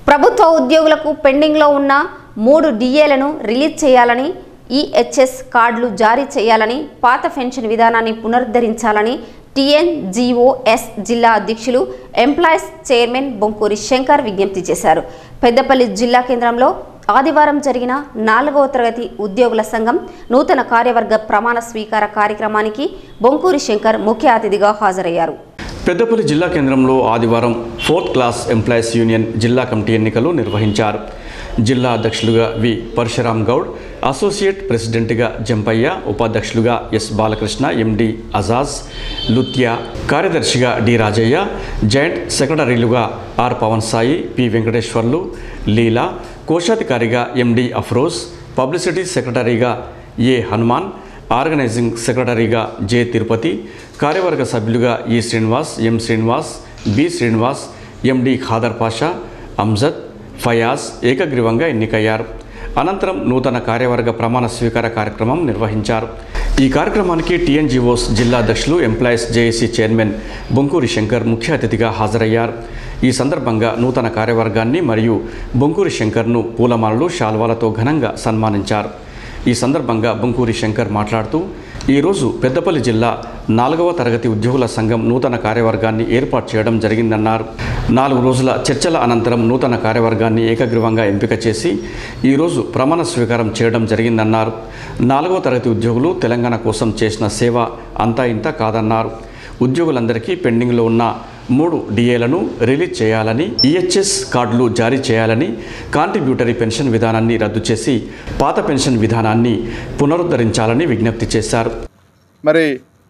ప్రభుత్వ ఉద్యోగులకు పెండింగ్లో ఉన్న మూడు డిఏలను రిలీజ్ చేయాలని ఈహెచ్ఎస్ కార్డులు జారీ చేయాలని పాత పెన్షన్ విధానాన్ని పునరుద్ధరించాలని టీఎన్జీఓఎస్ జిల్లా అధ్యక్షులు ఎంప్లాయీస్ చైర్మన్ బొంకూరి శంకర్ విజ్ఞప్తి చేశారు పెద్దపల్లి జిల్లా కేంద్రంలో ఆదివారం జరిగిన నాలుగవ తరగతి ఉద్యోగుల సంఘం నూతన కార్యవర్గ ప్రమాణ స్వీకార కార్యక్రమానికి బొంకూరి శంకర్ ముఖ్య అతిథిగా హాజరయ్యారు పెద్దపల్లి జిల్లా కేంద్రంలో ఆదివారం ఫోర్త్ క్లాస్ ఎంప్లాయీస్ యూనియన్ జిల్లా కమిటీ ఎన్నికలు నిర్వహించారు జిల్లా అధ్యక్షులుగా వి పరశురామ్ గౌడ్ అసోసియేట్ ప్రెసిడెంట్గా జంపయ్య ఉపాధ్యక్షులుగా ఎస్ బాలకృష్ణ ఎండి అజాజ్ లుత్యా కార్యదర్శిగా డి రాజయ్య జాయింట్ సెక్రటరీలుగా ఆర్ పవన్ సాయి పి వెంకటేశ్వర్లు లీలా కోశాధికారిగా ఎండి అఫ్రోజ్ పబ్లిసిటీ సెక్రటరీగా ఏ హనుమాన్ ఆర్గనైజింగ్ సెక్రటరీగా జె తిరుపతి కార్యవర్గ సభ్యులుగా E Srinivas M Srinivas B Srinivas MD Khader Pasha Anjad Fayaz ఏకగ్రీవంగా ఎన్నికయ్యారు అనంతరం నూతన కార్యవర్గ ప్రమాణ స్వీకార కార్యక్రమం నిర్వహించారు ఈ కార్యక్రమానికి టీఎన్జీఓస్ జిల్లా అధ్యక్షులు employees JAC chairman Bonkuri Shankar ముఖ్య అతిథిగా హాజరయ్యారు ఈ సందర్భంగా నూతన కార్యవర్గాన్ని మరియు బొంకూరి శంకర్ను పూలమాలలు శాల్వాలతో ఘనంగా సన్మానించారు ఈ సందర్భంగా బొంకూరి శంకర్ మాట్లాడుతూ ఈరోజు పెద్దపల్లి జిల్లా నాలుగవ తరగతి ఉద్యోగుల సంఘం నూతన కార్యవర్గాన్ని ఏర్పాటు చేయడం జరిగిందన్నారు నాలుగు రోజుల చర్చల అనంతరం నూతన కార్యవర్గాన్ని ఏకగ్రీవంగా ఎంపిక చేసి ఈరోజు ప్రమాణ స్వీకారం చేయడం జరిగిందన్నారు నాలుగవ తరగతి ఉద్యోగులు తెలంగాణ కోసం చేసిన సేవ అంతా ఇంత కాదన్నారు ఉద్యోగులందరికీ పెండింగ్లో ఉన్న మూడు డిఏలను రిలీజ్ చేయాలని ఈహెచ్ఎస్ కార్డులు జారీ చేయాలని కాంట్రిబ్యూటరీ పెన్షన్ విధానాన్ని రద్దు చేసి పాత పెన్షన్ విధానాన్ని పునరుద్ధరించాలని విజ్ఞప్తి చేశారు మరి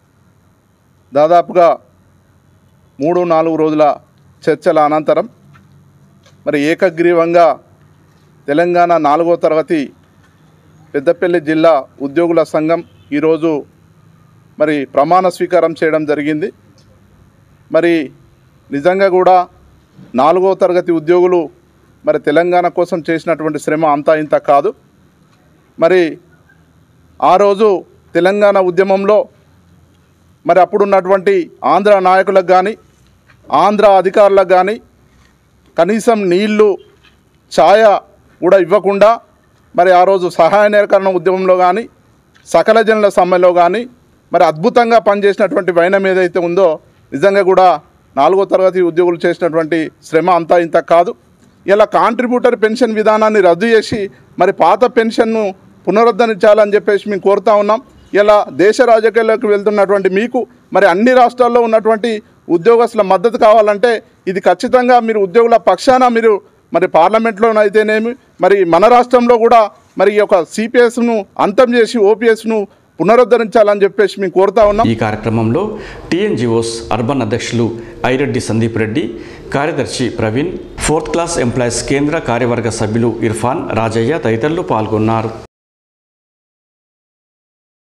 దాదాపుగా మూడు నాలుగు రోజుల చర్చల అనంతరం మరి ఏకగ్రీవంగా తెలంగాణ నాలుగో తరగతి పెద్దపల్లి జిల్లా ఉద్యోగుల సంఘం ఈరోజు మరి ప్రమాణ స్వీకారం చేయడం జరిగింది మరి నిజంగా కూడా నాలుగో తరగతి ఉద్యోగులు మరి తెలంగాణ కోసం చేసినటువంటి శ్రమ అంతా ఇంత కాదు మరి ఆ రోజు తెలంగాణ ఉద్యమంలో మరి అప్పుడున్నటువంటి ఆంధ్ర నాయకులకు కానీ ఆంధ్ర అధికారులకు కానీ కనీసం నీళ్లు ఛాయ కూడా ఇవ్వకుండా మరి ఆ రోజు సహాయ నిరాకరణ ఉద్యమంలో కానీ సకల జనుల సమ్మెలో కానీ మరి అద్భుతంగా పనిచేసినటువంటి వైనం ఏదైతే ఉందో నిజంగా కూడా నాలుగో తరగతి ఉద్యోగులు చేసినటువంటి శ్రమ అంతా ఇంత కాదు ఇలా కాంట్రిబ్యూటర్ పెన్షన్ విధానాన్ని రద్దు చేసి మరి పాత పెన్షన్ను పునరుద్ధరించాలని చెప్పేసి మేము కోరుతా ఉన్నాం ఇలా దేశ రాజకీయాల్లోకి వెళ్తున్నటువంటి మీకు మరి అన్ని రాష్ట్రాల్లో ఉన్నటువంటి ఉద్యోగస్తుల మద్దతు కావాలంటే ఇది ఖచ్చితంగా మీరు ఉద్యోగుల పక్షాన మీరు మరి పార్లమెంట్లోనైతేనేమి మరి మన రాష్ట్రంలో కూడా మరి ఈ యొక్క సిపిఎస్ను అంతం చేసి ఓపీఎస్ను పునరుద్ధరించాలని చెప్పేసి మేము కోరుతా ఉన్నాం ఈ కార్యక్రమంలో టీఎన్జిఓస్ అర్బన్ అధ్యక్షులు ఐరెడ్డి సందీప్ రెడ్డి కార్యదర్శి ప్రవీణ్ ఫోర్త్ క్లాస్ ఎంప్లాయీస్ కేంద్ర కార్యవర్గ సభ్యులు ఇర్ఫాన్ రాజయ్య తదితరులు పాల్గొన్నారు